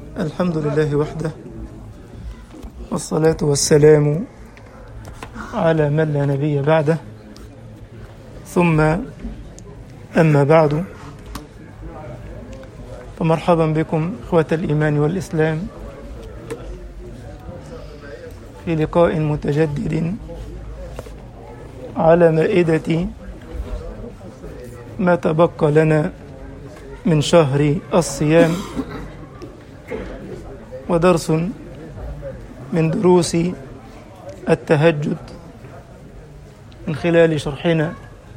الحمد لله وحده والصلاة والسلام على من لا نبي بعده ثم أما بعد فمرحبا بكم إخوة الإيمان والإسلام في لقاء متجدد على مائدة ما تبقى لنا من شهر الصيام ودرس من دروس التهجد من خلال شرحنا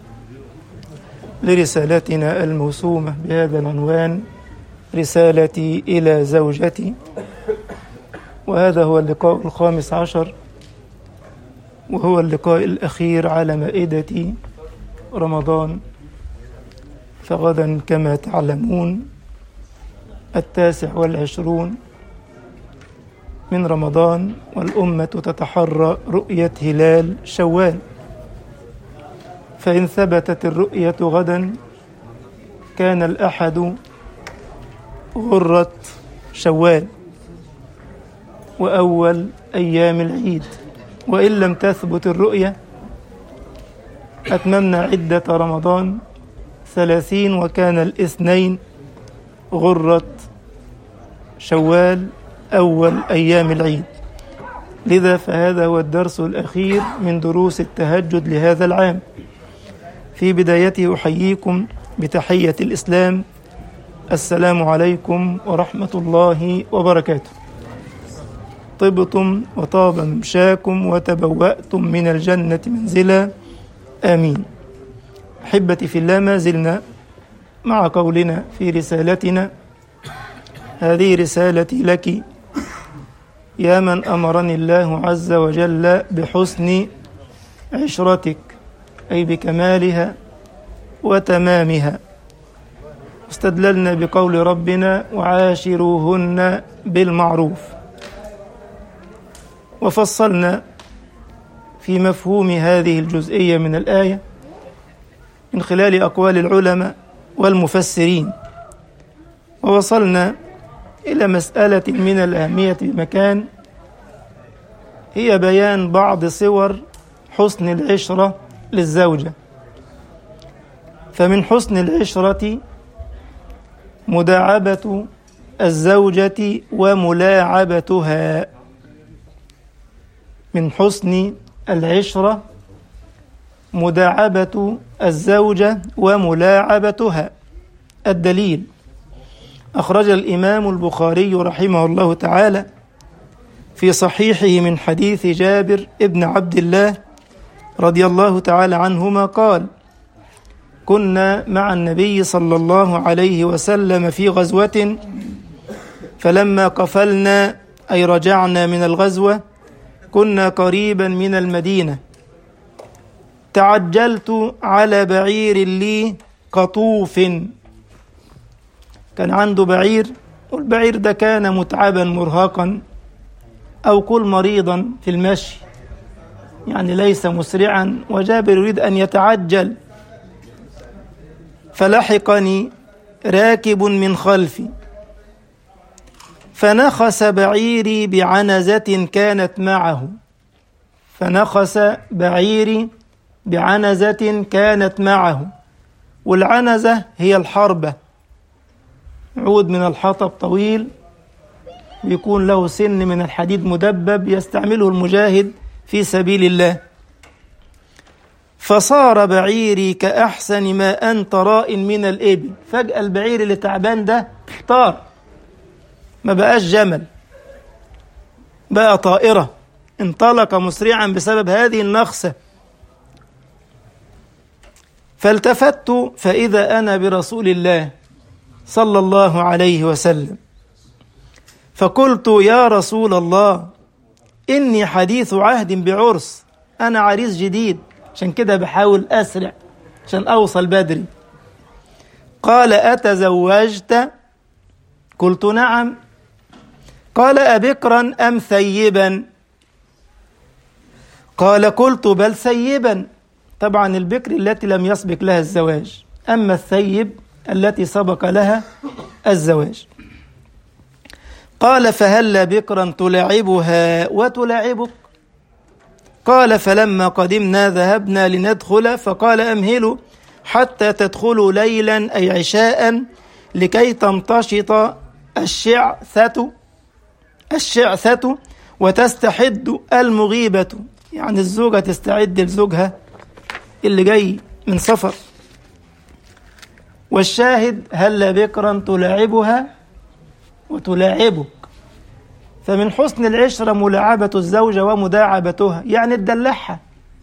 لرسالتنا الموسومة بهذا العنوان رسالتي إلى زوجتي وهذا هو اللقاء الخامس عشر وهو اللقاء الأخير على مائدة رمضان فغدا كما تعلمون التاسع والعشرون من رمضان والأمة تتحرى رؤية هلال شوال فإن ثبتت الرؤية غدا كان الأحد غرة شوال وأول أيام العيد وإن لم تثبت الرؤية أتممنا عدة رمضان ثلاثين وكان الاثنين غرة شوال أول أيام العيد لذا فهذا هو الدرس الأخير من دروس التهجد لهذا العام في بدايته أحييكم بتحية الإسلام السلام عليكم ورحمة الله وبركاته طبتم وطاب ممشاكم وتبوأتم من الجنة منزلا آمين أحبتي في الله ما زلنا مع قولنا في رسالتنا هذه رسالتي لك يا من أمرني الله عز وجل بحسن عشرتك أي بكمالها وتمامها استدللنا بقول ربنا وعاشروهن بالمعروف وفصلنا في مفهوم هذه الجزئية من الآية من خلال أقوال العلماء والمفسرين ووصلنا إلى مسألة من الأهمية بمكان هي بيان بعض صور حسن العشرة للزوجة فمن حسن العشرة مداعبة الزوجة وملاعبتها من حسن العشرة مداعبة الزوجة وملاعبتها الدليل أخرج الإمام البخاري رحمه الله تعالى في صحيحه من حديث جابر ابن عبد الله رضي الله تعالى عنهما قال كنا مع النبي صلى الله عليه وسلم في غزوة فلما قفلنا أي رجعنا من الغزوة كنا قريبا من المدينة تعجلت على بعير لي قطوف كان عنده بعير والبعير ده كان متعبا مرهقا أو قل مريضا في المشي يعني ليس مسرعا وجابر يريد أن يتعجل فلحقني راكب من خلفي فنخس بعيري بعنزة كانت معه فنخس بعيري بعنزة كانت معه والعنزة هي الحربة عود من الحطب طويل بيكون له سن من الحديد مدبب يستعمله المجاهد في سبيل الله فصار بعيري كأحسن ما أنت راء من الإبل فجأة البعير اللي تعبان ده طار ما بقاش جمل بقى طائرة انطلق مسرعا بسبب هذه النخسة فالتفت فإذا أنا برسول الله صلى الله عليه وسلم فقلت يا رسول الله إني حديث عهد بعرس أنا عريس جديد عشان كده بحاول أسرع عشان أوصل بدري قال أتزوجت قلت نعم قال أبكرا أم ثيبا قال قلت بل ثيبا طبعا البكر التي لم يسبق لها الزواج أما الثيب التي سبق لها الزواج قال فهل بكرا تلاعبها وتلاعبك قال فلما قدمنا ذهبنا لندخل فقال أمهلوا حتى تدخلوا ليلا أي عشاء لكي تمتشط الشعثة الشعثة وتستحد المغيبة يعني الزوجة تستعد لزوجها اللي جاي من سفر والشاهد هل بكرا تلاعبها وتلاعبك فمن حسن العشرة ملاعبة الزوجة ومداعبتها يعني تدلعها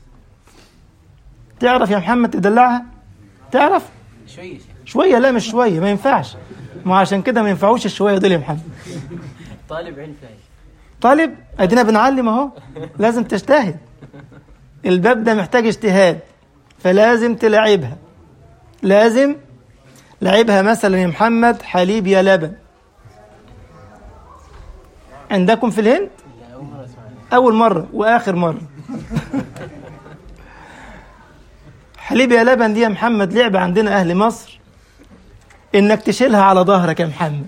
تعرف يا محمد تدلعها تعرف شوية شوية لا مش شوية ما ينفعش ما عشان كده ما ينفعوش الشوية دول يا محمد طالب علم فاهم طالب ادينا بنعلم اهو لازم تجتهد الباب ده محتاج اجتهاد فلازم تلعبها لازم لعبها مثلا يا محمد حليب يا لبن عندكم في الهند لا أول مرة أسمع عنه. أول مرة وآخر مرة حليب يا لبن دي يا محمد لعبة عندنا أهل مصر إنك تشيلها على ظهرك يا محمد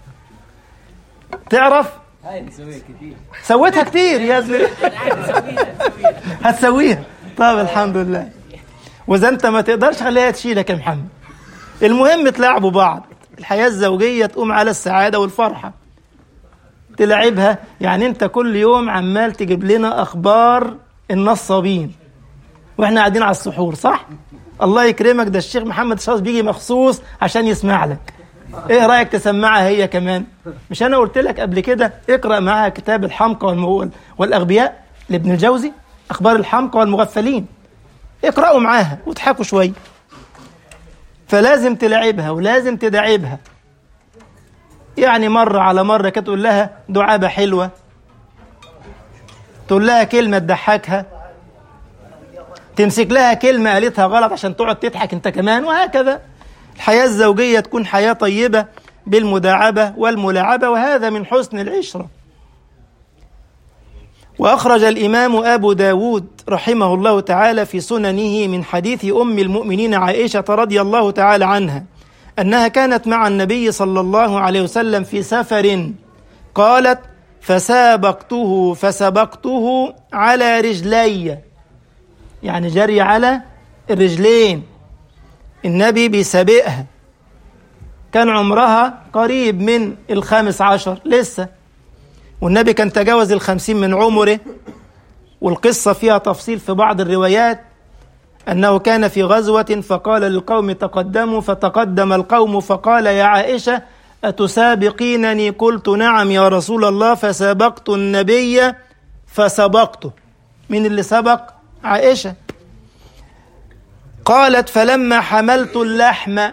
تعرف هاي نسويها كثير سويتها كتير يا زلمة عادي نسويها نسويها هتسويها طب الحمد لله وإذا أنت ما تقدرش خليها تشيلك يا محمد المهم تلعبوا بعض الحياة الزوجية تقوم على السعادة والفرحة تلعبها يعني أنت كل يوم عمال تجيب لنا أخبار النصابين واحنا قاعدين على السحور صح؟ الله يكرمك ده الشيخ محمد الشاص بيجي مخصوص عشان يسمع لك ايه رايك تسمعها هي كمان مش انا قلت لك قبل كده اقرا معاها كتاب الحمقى والمو... والاغبياء لابن الجوزي اخبار الحمقى والمغفلين اقرأوا معاها واضحكوا شويه فلازم تلعبها ولازم تداعبها يعني مرة على مرة كده تقول لها دعابة حلوة تقول لها كلمة تضحكها تمسك لها كلمة قالتها غلط عشان تقعد تضحك انت كمان وهكذا الحياة الزوجية تكون حياة طيبة بالمداعبة والملاعبة وهذا من حسن العشرة وأخرج الإمام أبو داود رحمه الله تعالى في سننه من حديث أم المؤمنين عائشة رضي الله تعالى عنها أنها كانت مع النبي صلى الله عليه وسلم في سفر قالت فسابقته فسبقته على رجلي يعني جري على الرجلين النبي بيسابقها كان عمرها قريب من الخامس عشر لسه والنبي كان تجاوز الخمسين من عمره والقصة فيها تفصيل في بعض الروايات أنه كان في غزوة فقال للقوم تقدموا فتقدم القوم فقال يا عائشة أتسابقينني قلت نعم يا رسول الله فسابقت النبي فسبقته من اللي سبق عائشة قالت فلما حملت اللحم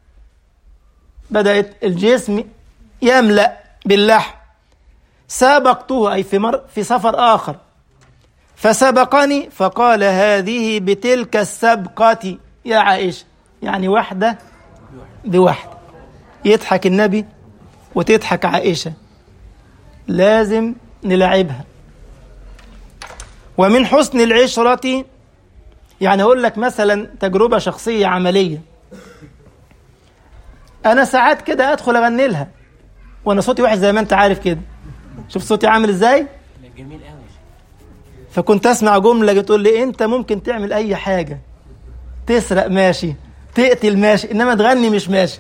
بدأت الجسم يملأ باللحم سابقته أي في, مر في سفر آخر فسبقني فقال هذه بتلك السبقة يا عائشة يعني واحدة بواحدة يضحك النبي وتضحك عائشة لازم نلعبها ومن حسن العشرة يعني أقول لك مثلا تجربة شخصية عملية أنا ساعات كده أدخل أغني لها وأنا صوتي وحش زي ما أنت عارف كده شوف صوتي عامل إزاي لا، جميل قوي فكنت اسمع جمله تقول لي انت ممكن تعمل اي حاجه تسرق ماشي تقتل ماشي انما تغني مش ماشي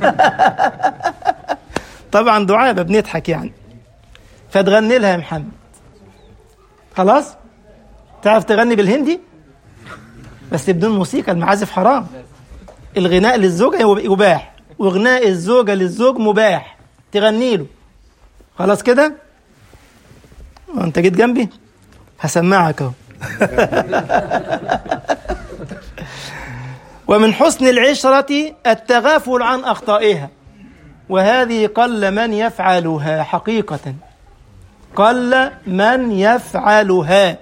طبعا دعابه بنضحك يعني فتغني لها يا محمد خلاص تعرف تغني بالهندي بس بدون موسيقى المعازف حرام الغناء للزوجة يباح وغناء الزوجة للزوج مباح تغني له خلاص كده وانت جيت جنبي هسمعك اهو ومن حسن العشرة التغافل عن أخطائها وهذه قل من يفعلها حقيقة قل من يفعلها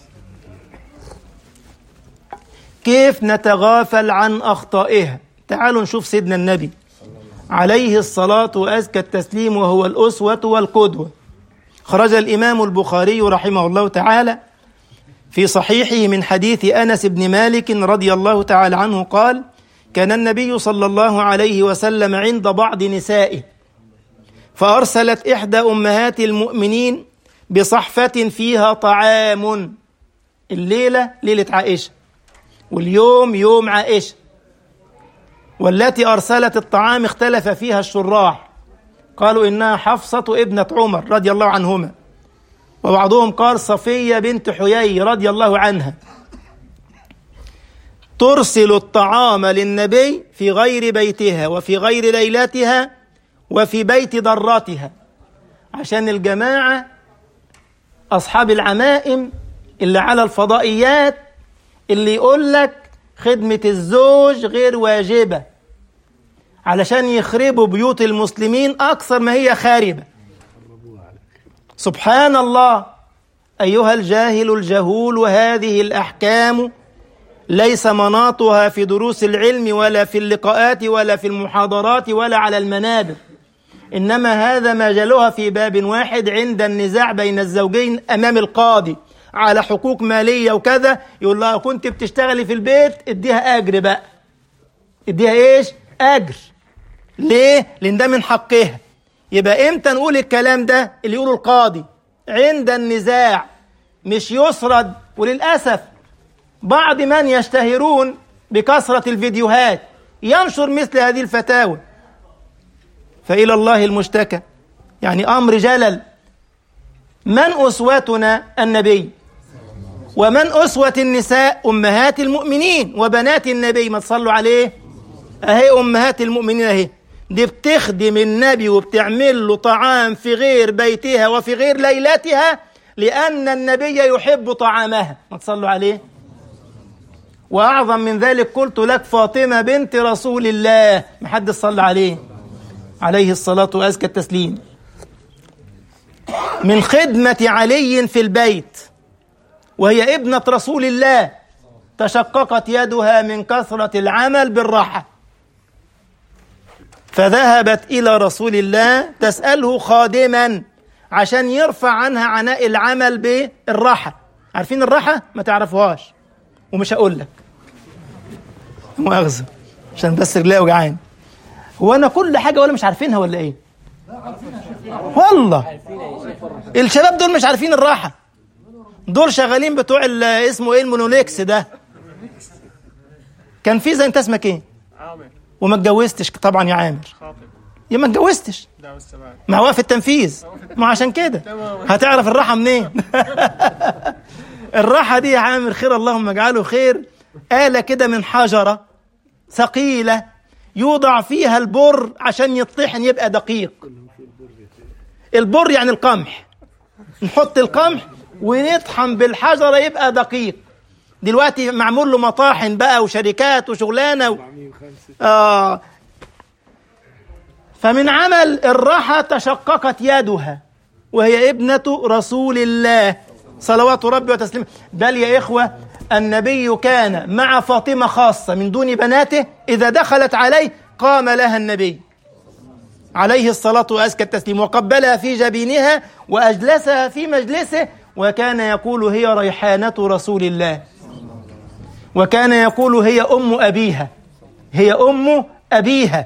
كيف نتغافل عن أخطائها تعالوا نشوف سيدنا النبي عليه الصلاة وأزكى التسليم وهو الأسوة والقدوة خرج الإمام البخاري رحمه الله تعالى في صحيحه من حديث أنس بن مالك رضي الله تعالى عنه قال كان النبي صلى الله عليه وسلم عند بعض نسائه فأرسلت إحدى أمهات المؤمنين بصحفة فيها طعام الليلة ليلة عائشة واليوم يوم عائشة والتي أرسلت الطعام اختلف فيها الشراح قالوا إنها حفصة ابنة عمر رضي الله عنهما وبعضهم قال صفية بنت حيي رضي الله عنها ترسل الطعام للنبي في غير بيتها وفي غير ليلتها وفي بيت ضرتها عشان الجماعة أصحاب العمائم اللي على الفضائيات اللي يقول لك خدمة الزوج غير واجبة علشان يخربوا بيوت المسلمين أكثر ما هي خاربة سبحان الله أيها الجاهل الجهول هذه الأحكام ليس مناطها في دروس العلم ولا في اللقاءات ولا في المحاضرات ولا على المنابر إنما هذا مجالها في باب واحد عند النزاع بين الزوجين أمام القاضي على حقوق مالية وكذا يقول لها كنت بتشتغلي في البيت اديها أجر بقى اديها إيش أجر ليه لأن ده من حقها يبقى إمتى نقول الكلام ده اللي يقوله القاضي عند النزاع مش يسرد وللأسف بعض من يشتهرون بكثرة الفيديوهات ينشر مثل هذه الفتاوى فإلى الله المشتكى يعني أمر جلل من أسوتنا النبي ومن أسوة النساء أمهات المؤمنين وبنات النبي ما تصلوا عليه أهي أمهات المؤمنين أهي دي بتخدم النبي وبتعمل له طعام في غير بيتها وفي غير ليلتها لأن النبي يحب طعامها ما تصلوا عليه وأعظم من ذلك قلت لك فاطمة بنت رسول الله محد صلى عليه عليه الصلاة وأزكى التسليم من خدمة علي في البيت وهي ابنة رسول الله تشققت يدها من كثرة العمل بالراحة فذهبت إلى رسول الله تسأله خادما عشان يرفع عنها عناء العمل بالراحة عارفين الراحة؟ ما تعرفوهاش ومش هقول لك مؤاخذة عشان بس رجلي وجعان هو انا كل حاجه ولا مش عارفينها ولا ايه والله الشباب دول مش عارفين الراحه دول شغالين بتوع ال- اسمه ايه المونوليكس ده كان في زي انت اسمك ايه عامر وما اتجوزتش طبعا يا عامر خاطب يا ما اتجوزتش دعوة السماء مع وقف التنفيذ ما عشان كده هتعرف الراحه منين الراحه دي يا عامر خير اللهم اجعله خير آلة كده من حجرة ثقيلة يوضع فيها البر عشان يطحن يبقى دقيق البر يعني القمح نحط القمح ونطحن بالحجرة يبقى دقيق دلوقتي معمول له مطاحن بقى وشركات وشغلانة و... آه فمن عمل الراحة تشققت يدها وهي ابنة رسول الله صلوات ربي وتسليمه بل يا إخوة النبي كان مع فاطمة خاصة من دون بناته إذا دخلت عليه قام لها النبي عليه الصلاة وأزكى التسليم وقبلها في جبينها وأجلسها في مجلسه وكان يقول هي ريحانة رسول الله وكان يقول هي أم أبيها هي أم أبيها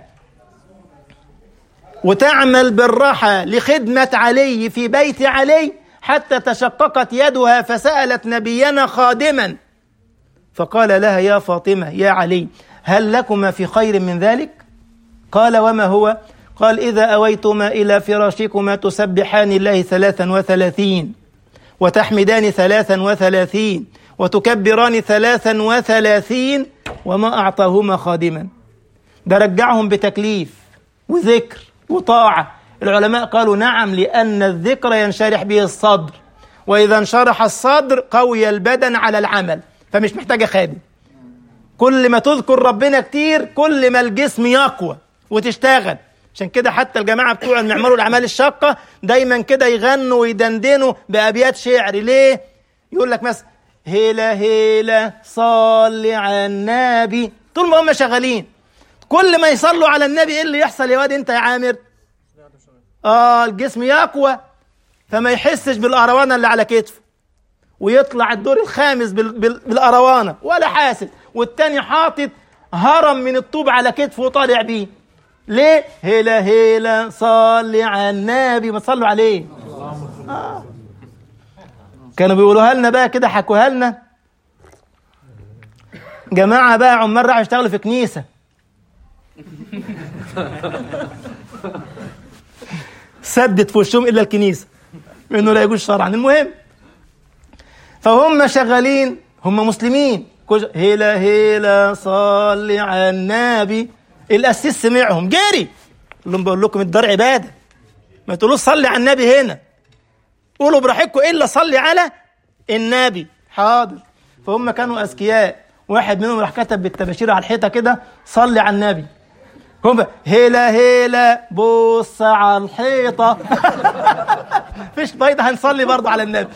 وتعمل بالراحة لخدمة علي في بيت علي حتى تشققت يدها فسألت نبينا خادما فقال لها يا فاطمة يا علي هل لكما في خير من ذلك قال وما هو قال إذا أويتما إلى فراشكما تسبحان الله ثلاثا وثلاثين وتحمدان ثلاثا وثلاثين وتكبران ثلاثا وثلاثين وما أعطاهما خادما ده رجعهم بتكليف وذكر وطاعة العلماء قالوا نعم لأن الذكر ينشرح به الصدر وإذا انشرح الصدر قوي البدن على العمل فمش محتاجة خادم كل ما تذكر ربنا كتير كل ما الجسم يقوى وتشتغل عشان كده حتى الجماعة بتوع اللي بيعملوا الأعمال الشاقة دايما كده يغنوا ويدندنوا بأبيات شعر ليه؟ يقول لك مثلا هيلا هيلا صلي على النبي طول ما هم شغالين كل ما يصلوا على النبي ايه اللي يحصل يا واد انت يا عامر اه الجسم يقوى فما يحسش بالقروانه اللي على كتفه ويطلع الدور الخامس بال... بال... بالقروانه ولا حاسس والتاني حاطط هرم من الطوب على كتفه وطالع بيه ليه هلا هلا صلي على النبي ما تصلوا عليه آه. كانوا بيقولوها لنا بقى كده حكوها لنا جماعة بقى عمال راحوا يشتغلوا في كنيسة سدت في وشهم إلا الكنيسة إنه لا يجوز شرعا المهم فهم شغالين هم مسلمين كل- هلا هلا صلي على النبي القسيس سمعهم جري قال لهم بقول لكم الدار عباده ما تقولوش صلي على النبي هنا قولوا براحتكم الا صلي على النبي حاضر فهم كانوا اذكياء واحد منهم راح كتب بالتباشير على الحيطه كده صلي على النبي هم هلا هلا بص على الحيطه فيش فايده هنصلي برضه على النبي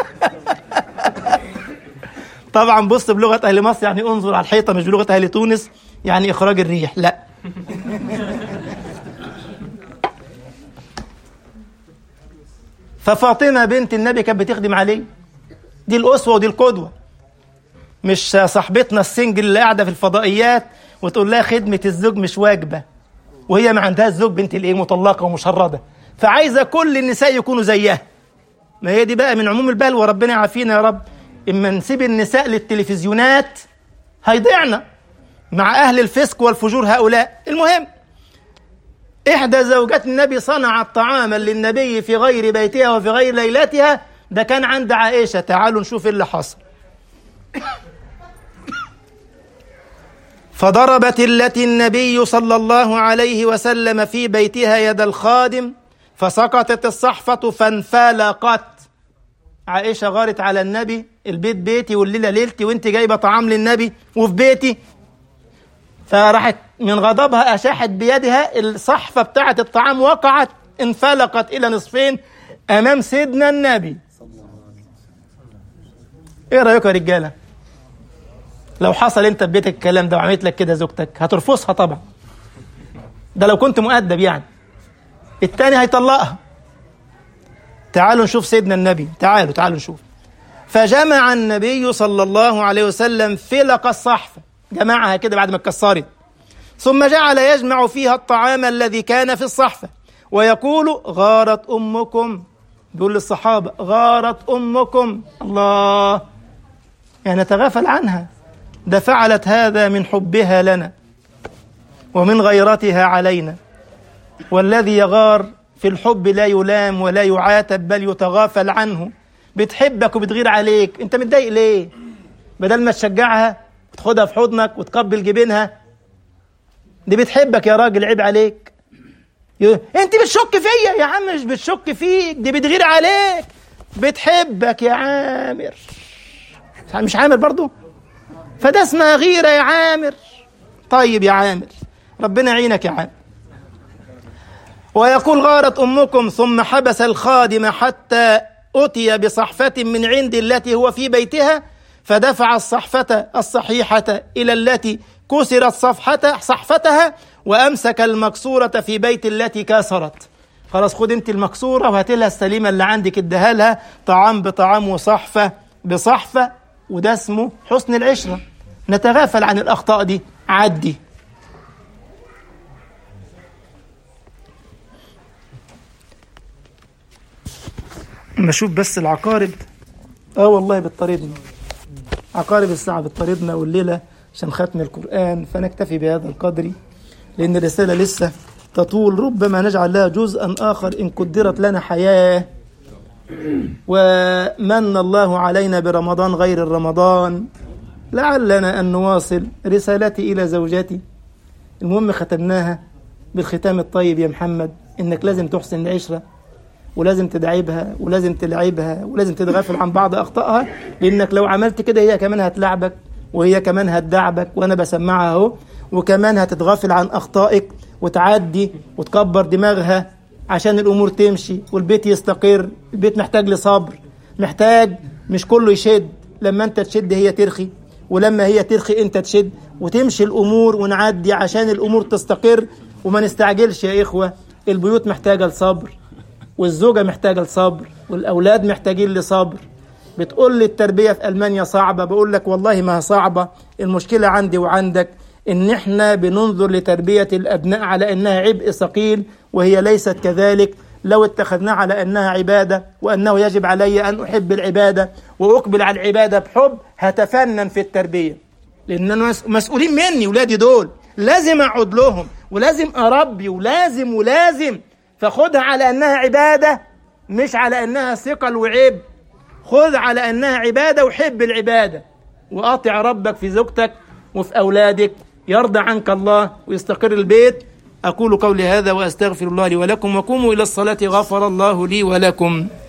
طبعا بص بلغه اهل مصر يعني انظر على الحيطه مش بلغه اهل تونس يعني اخراج الريح لا ففاطمه بنت النبي كانت بتخدم عليه دي الاسوه ودي القدوه مش صاحبتنا السنجل اللي قاعده في الفضائيات وتقول لها خدمه الزوج مش واجبه وهي ما عندهاش زوج بنت الايه مطلقه ومشرده فعايزه كل النساء يكونوا زيها ما هي دي بقى من عموم البلوى ربنا يعافينا يا رب اما نسيب النساء للتلفزيونات هيضيعنا مع اهل الفسق والفجور هؤلاء المهم احدى زوجات النبي صنعت طعاما للنبي في غير بيتها وفي غير ليلتها ده كان عند عائشه تعالوا نشوف إيه اللي حصل فضربت التي النبي صلى الله عليه وسلم في بيتها يد الخادم فسقطت الصحفة فانفلقت عائشة غارت على النبي البيت بيتي والليلة ليلتي وانت جايبة طعام للنبي وفي بيتي فراحت من غضبها أشاحت بيدها الصحفة بتاعة الطعام وقعت انفلقت إلى نصفين أمام سيدنا النبي إيه رأيكم يا رجالة لو حصل انت في بيتك الكلام ده وعملت لك كده زوجتك هترفضها طبعا ده لو كنت مؤدب يعني التاني هيطلقها تعالوا نشوف سيدنا النبي تعالوا تعالوا نشوف فجمع النبي صلى الله عليه وسلم فلق الصحفة جمعها كده بعد ما اتكسرت ثم جعل يجمع فيها الطعام الذي كان في الصحفة ويقول غارت أمكم بيقول للصحابة غارت أمكم الله يعني نتغافل عنها ده فعلت هذا من حبها لنا ومن غيرتها علينا والذي يغار في الحب لا يلام ولا يعاتب بل يتغافل عنه بتحبك وبتغير عليك انت متضايق ليه بدل ما تشجعها وتاخدها في حضنك وتقبل جبينها دي بتحبك يا راجل عيب عليك يقول انت بتشك فيا يا عم مش بتشك فيك دي بتغير عليك بتحبك يا عامر مش عامر برضو فده اسمها غيرة يا عامر طيب يا عامر ربنا يعينك يا عامر ويقول غارت أمكم ثم حبس الخادم حتى أتي بصحفة من عند التي هو في بيتها فدفع الصحفة الصحيحة إلى التي كسرت صفحة صحفتها وأمسك المكسورة في بيت التي كسرت خلاص خد انت المكسورة وهات لها السليمة اللي عندك اديها لها طعام بطعام وصحفة بصحفة وده اسمه حسن العشرة نتغافل عن الأخطاء دي عدي ما اشوف بس العقارب اه والله بتطاردنا عقارب الساعة بتطاردنا والليلة عشان ختم القرآن فنكتفي بهذا القدر لأن الرسالة لسه تطول ربما نجعل لها جزءا آخر إن قدرت لنا حياة ومن الله علينا برمضان غير الرمضان لعلنا أن نواصل رسالتي إلى زوجتي المهم ختمناها بالختام الطيب يا محمد إنك لازم تحسن العشرة ولازم تدعبها ولازم تلعبها ولازم تتغافل عن بعض أخطائها لأنك لو عملت كده هي كمان هتلعبك وهي كمان هتدعبك وأنا بسمعها أهو وكمان هتتغافل عن أخطائك وتعدي وتكبر دماغها عشان الأمور تمشي والبيت يستقر البيت محتاج لصبر محتاج مش كله يشد لما أنت تشد هي ترخي ولما هي ترخي أنت تشد وتمشي الأمور ونعدي عشان الأمور تستقر وما نستعجلش يا إخوة البيوت محتاجة لصبر والزوجة محتاجة لصبر والأولاد محتاجين لصبر بتقول لي التربية في ألمانيا صعبة بقول لك والله ما صعبة المشكلة عندي وعندك إن إحنا بننظر لتربية الأبناء على أنها عبء ثقيل وهي ليست كذلك لو اتخذناها على أنها عبادة وأنه يجب علي أن أحب العبادة وأقبل على العبادة بحب هتفنن في التربية لأن مس- مسؤولين مني ولادي دول لازم أقعد لهم ولازم أربي ولازم ولازم فخدها على أنها عبادة مش على أنها ثقل وعيب خذ على أنها عبادة وحب العبادة وأطع ربك في زوجتك وفي أولادك يرضى عنك الله ويستقر البيت أقول قولي هذا وأستغفر الله لي ولكم وقوموا إلى الصلاة غفر الله لي ولكم